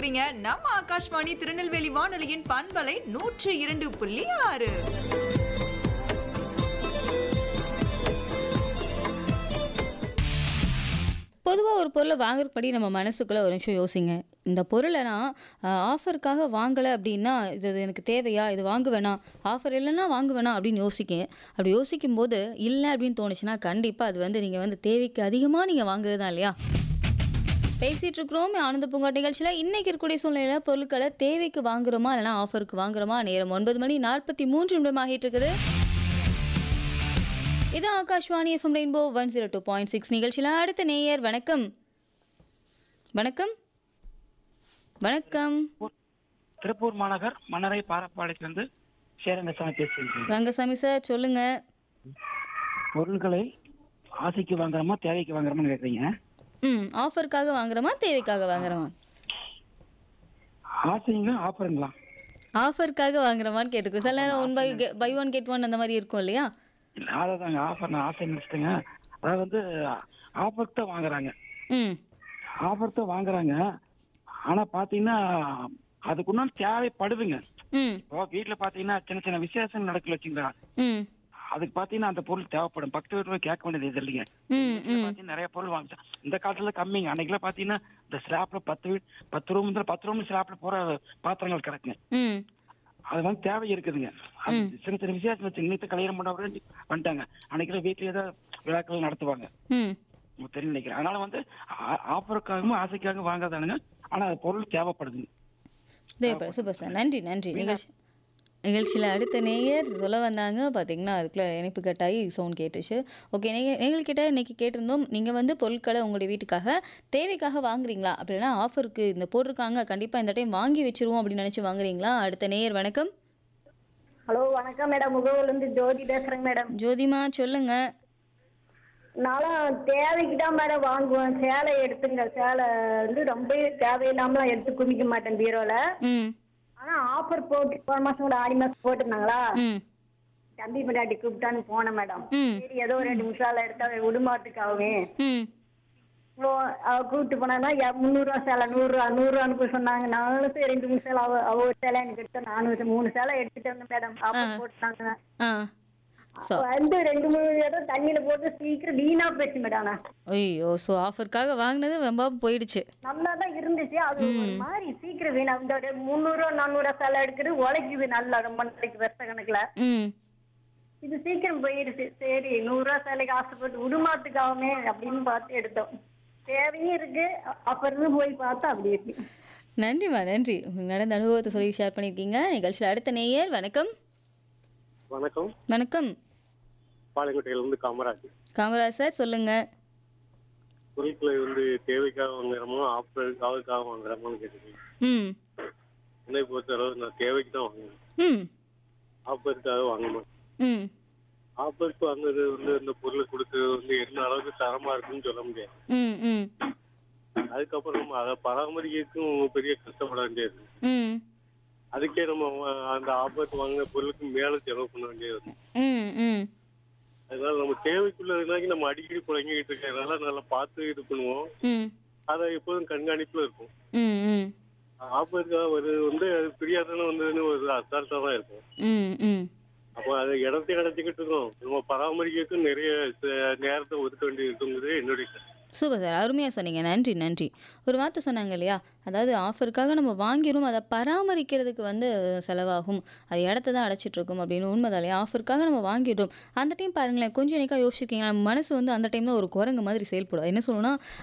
இருக்கிறீங்க நம்ம ஆகாஷ்வாணி திருநெல்வேலி வானொலியின் பண்பலை நூற்றி இரண்டு புள்ளி ஆறு பொதுவாக ஒரு பொருளை வாங்குறபடி நம்ம மனசுக்குள்ளே ஒரு நிமிஷம் யோசிங்க இந்த பொருளை நான் ஆஃபருக்காக வாங்கலை அப்படின்னா இது இது எனக்கு தேவையா இது வாங்குவேனா ஆஃபர் இல்லைன்னா வாங்குவேனா அப்படின்னு யோசிக்க அப்படி யோசிக்கும் போது இல்லை அப்படின்னு தோணுச்சுன்னா கண்டிப்பாக அது வந்து நீங்கள் வந்து தேவைக்கு அதிகமாக நீங்கள் வாங்குறது தான் இல்லையா பேசிகிட்டு இருக்கிறோம் ஆனந்த பூங்கா நிகழ்ச்சியில் இன்னைக்கு இருக்கக்கூடிய சூழ்நிலையில் பொருட்களை தேவைக்கு வாங்குறோமா இல்லைனா ஆஃபருக்கு வாங்குறோமா நேரம் ஒன்பது மணி நாற்பத்தி மூன்று நிமிடம் ஆகிட்டு இருக்குது இது Akashvani FM rainbow one zero two point six நிகழ்ச்சியில் அடுத்த நேயர் வணக்கம் வணக்கம் வணக்கம் திருப்பூர் மாநகர் மன்னரை பாரப்பாளையத்திலிருந்து சேரங்கசாமி பேசுகிறேன் ரங்கசாமி சார் சொல்லுங்க பொருட்களை ஆசைக்கு வாங்குறோமா தேவைக்கு வாங்குறோமான்னு கேட்குறீங்க ம் ஆஃபருக்காக வாங்குறோமா தேவைக்காக வாங்குறோமா ஆசைங்களா ஆஃபருங்களா ஆஃபருக்காக வாங்குறோமான்னு கேட்டுக்கோ சில நேரம் one buy buy one get one அந்த மாதிரி இருக்கும் இல்லையா இல்லை அதாங்க ஆஃபர் நான் ஆசை நினச்சிட்டேங்க அதாவது வந்து ஆஃபர் தான் வாங்குறாங்க ம் ஆஃபர் தான் வாங்குறாங்க ஆனால் பார்த்தீங்கன்னா அதுக்குண்டான தேவைப்படுதுங்க ம் இப்போ வீட்டில் பார்த்தீங்கன்னா சின்ன சின்ன விசேஷம் நடக்கல வச்சுங்களா ம் அதுக்கு பார்த்தீங்கன்னா அந்த பொருள் தேவைப்படும் பக்கத்து வீட்டு போய் கேட்க வேண்டியது இது இல்லைங்க ம் ம் பார்த்தீங்கன்னா நிறைய பொருள் வாங்கிட்டேன் இந்த காலத்துல கம்மிங்க அன்னைக்கெல்லாம் பார்த்தீங்கன்னா இந்த ஸ்லாப்ல பத்து வீட் பத்து ரூம் பத்து ரூம் ஸ்லாப்ல போற பாத்திரங்கள் கிடக்குங்க ம் அது வந்து தேவை இருக்குதுங்க அது சின்ன சின்ன விசேஷம் வச்சு இன்னைக்கு கல்யாணம் பண்ண வந்துட்டாங்க அன்னைக்கு வீட்லயே தான் விழாக்கள் நடத்துவாங்க ம் உங்களுக்கு தெரியும் நினைக்கிறேன் அதனால வந்து ஆ- ஆஃபருக்காகவும் ஆசைக்காகவும் வாங்காதானுங்க ஆனா அது பொருள் தேவைப்படுதுங்க தேவைப்படும் சூப்பர் சார் நன்றி நன்றி நிகழ்ச்சி நிகழ்ச்சியில் அடுத்த நேயர் சொல்ல வந்தாங்க பார்த்தீங்கன்னா அதுக்குள்ளே இணைப்பு கட்டாயி சவுண்ட் கேட்டுச்சு ஓகே நீங்கள் எங்கள்கிட்ட இன்னைக்கு கேட்டிருந்தோம் நீங்கள் வந்து பொருட்களை உங்களுடைய வீட்டுக்காக தேவைக்காக வாங்குறீங்களா அப்படின்னா ஆஃபருக்கு இந்த போட்டிருக்காங்க கண்டிப்பாக இந்த டைம் வாங்கி வச்சிருவோம் அப்படின்னு நினச்சி வாங்குறீங்களா அடுத்த நேயர் வணக்கம் ஹலோ வணக்கம் மேடம் முகவூர்லேருந்து ஜோதி பேசுறேங்க மேடம் ஜோதிமா சொல்லுங்க நானும் தேவைக்கு தான் மேடம் வாங்குவேன் சேலை எடுத்துங்க சேலை வந்து ரொம்ப தேவையில்லாமலாம் எடுத்து குமிக்க மாட்டேன் பீரோல ம் ஆனா ஆஃபர் போட்டு போன மாசம் கூட ஆடி மாசம் போட்டிருந்தாங்களா ம் தம்பி பண்டாட்டி கூப்பிட்டான்னு போனேன் மேடம் ம் சரி ஏதோ ஒரு ரெண்டு நிமிஷம் எடுத்தா விடுமாட்டுக்காகவே ம் இப்போ அவ கூப்பிட்டு போனாங்கன்னா யா- முந்நூறுரூவா சேலை நூறுரூவா நூறுரூவான்னு போய் சொன்னாங்க நானும் சரி ரெண்டு மூணு சேலை அவ அவ ஒரு சேலை எனக்கு எடுத்தா நானூறு மூணு சேலை எடுத்துட்டு வந்தேன் மேடம் ஆஃபர் போட்டுட்டாங்க ஆ ஸோ வந்து ரெண்டு மூணு இடம் தண்ணியில போட்டு சீக்கிரம் வீணா போயிடுச்சு மேடம் ஆனா ஐயோ ஸோ ஆஃபருக்காக வாங்கினது ரொம்ப போயிடுச்சு நல்லா தான் இருந்துச்சு அது ஒரு மாதிரி சீக்கிரம் வீணா இந்த ஒரு முந்நூறுவா நானூறுவா சேலை எடுக்கிறது உழைக்குது நல்லா ரொம்ப நாளைக்கு வருஷ கணக்குல ம் இது சீக்கிரம் போயிடுச்சு சரி நூறுரூவா சேலைக்கு ஆசைப்பட்டு விடுமாத்துக்காகவே அப்படின்னு பார்த்து எடுத்தோம் தேவையும் இருக்கு அப்புறம் போய் பார்த்தா அப்படி இருக்கு நன்றிம்மா நன்றி உங்களுக்கு நடந்த அனுபவத்தை சொல்லி ஷேர் பண்ணியிருக்கீங்க நிகழ்ச்சியில் அடுத்த நேயர் வணக்கம் வணக்கம் வணக்கம் பாளையங்கோட்டையிலிருந்து காமராஜ் காமராஜ் சார் சொல்லுங்க பொருட்களை வந்து தேவைக்காக வாங்குறோமோ ஆஃபருக்காக வாங்குறோமோன்னு கேட்டுருக்கீங்க ம் என்னை பொறுத்தளவு நான் தேவைக்கு தான் வாங்குவேன் ம் ஆஃபருக்காக வாங்க மாட்டேன் ம் ஆஃபருக்கு வாங்குறது வந்து இந்த பொருளை கொடுக்கறது வந்து என்ன அளவுக்கு தரமா இருக்குன்னு சொல்ல முடியாது ம் ம் அதுக்கப்புறம் நம்ம அதை பராமரிக்கிறதுக்கும் பெரிய கஷ்டப்பட வேண்டியது ம் அதுக்கே நம்ம வா- அந்த ஆஃபருக்கு வாங்கின பொருளுக்கு மேல செலவு பண்ண வேண்டியது இருக்கும். ம் ம் அதனால நம்ம தேவைக்குள்ளதுனாக்கி நம்ம அடிக்கடி புழங்கிட்டு இருக்கிறதுனால நல்லா பார்த்து இது பண்ணுவோம் ம் அதை எப்போதும் கண்காணிப்புல இருக்கும் ம் ம் ஆஃபருக்காக வருது வந்து அது பிரியாதானே வந்ததுன்னு ஒரு அசால்ட்டா தான் இருக்கும் ம் ம் அப்போ அதை இடத்தை அடைச்சிக்கிட்டு இருக்கோம் நம்ம பராமரிக்கிறதுக்கும் நிறைய ச- நேரத்தை ஒதுக்க வேண்டியது இருக்குங்கிறது என்னுடைய கருத்து. சூப்பர் சார் அருமையாக சொன்னீங்க நன்றி நன்றி ஒரு வார்த்தை சொன்னாங்க இல்லையா அதாவது ஆஃபருக்காக நம்ம வாங்கிரும் அதை பராமரிக்கிறதுக்கு வந்து செலவாகும் அது இடத்த தான் அடைச்சிட்டு இருக்கும் அப்படின்னு உண்மைதான் இல்லையா ஆஃபருக்காக நம்ம வாங்கிடுறோம் அந்த டைம் பாருங்களேன் கொஞ்சம் எனக்கா யோசிச்சிருக்கீங்க நம்ம மனசு வந்து அந்த டைம் தான் ஒரு குரங்கு மாதிரி செயல்படும் என்ன சொல்லணும்னா